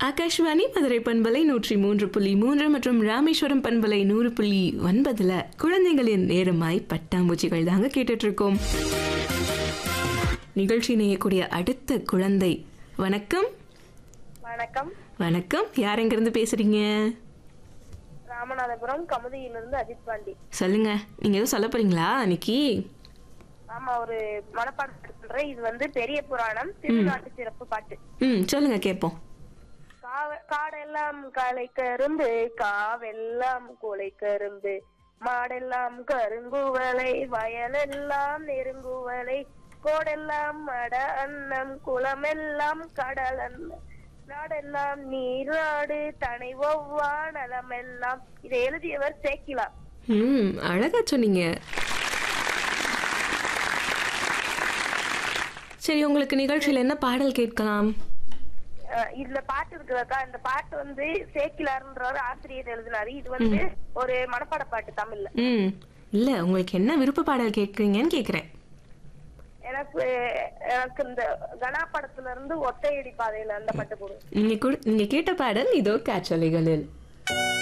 ஆகாஷ்வாணி மதுரை பண்பலை நூற்றி மூன்று புள்ளி மூன்று மற்றும் ராமேஸ்வரம் பண்பலை நூறு புள்ளி ஒன்பதுல குழந்தைகளின் நேரமாய் பட்டாம்பூச்சிகள் தாங்க கேட்டுட்டு இருக்கோம் நிகழ்ச்சி நேயக்கூடிய அடுத்த குழந்தை வணக்கம் வணக்கம் வணக்கம் யார் எங்கிருந்து பேசுறீங்க ராமநாதபுரம் கமுதியிலிருந்து அஜித் பாண்டி சொல்லுங்க நீங்க எதுவும் சொல்ல போறீங்களா அன்னைக்கு ஆமா ஒரு மனப்பாடம் பண்றேன் இது வந்து பெரிய புராணம் திருநாட்டு சிறப்பு பாட்டு ம் சொல்லுங்க கேட்போம் காவ- காடெல்லாம் களை கரும்பு காவெல்லாம் கொலை கரும்பு மாடெல்லாம் கருங்குவலை வயலெல்லாம் நெருங்குவலை கோடெல்லாம் மட அன்னம் குளமெல்லாம் கடல் அன்னம் நாடெல்லாம் நீராடு தனை ஒவ்வா நலமெல்லாம் இதை எழுதியவர் சேக்கிலா ம் அழகா சொன்னீங்க சரி உங்களுக்கு நிகழ்ச்சியில் என்ன பாடல் கேட்கலாம் அஹ் இதுல பாட்டு இருக்குதாக்கா இந்த பாட்டு வந்து சேக்கிலார்ன்றவர் ஆசிரியர் எழுதினாரு இது வந்து ஒரு மனப்பாட பாட்டு தமிழ்ல ம் இல்லை உங்களுக்கு என்ன விருப்ப பாடல் கேட்குறீங்கன்னு கேட்குறேன் எனக்கு எனக்கு இந்த கனா படத்துல இருந்து ஒத்தையடி பாதையில அந்த பாட்டு போடுங்க நீங்கள் கூட நீங்கள் கேட்ட பாடல் இதோ காற்றலைகளில்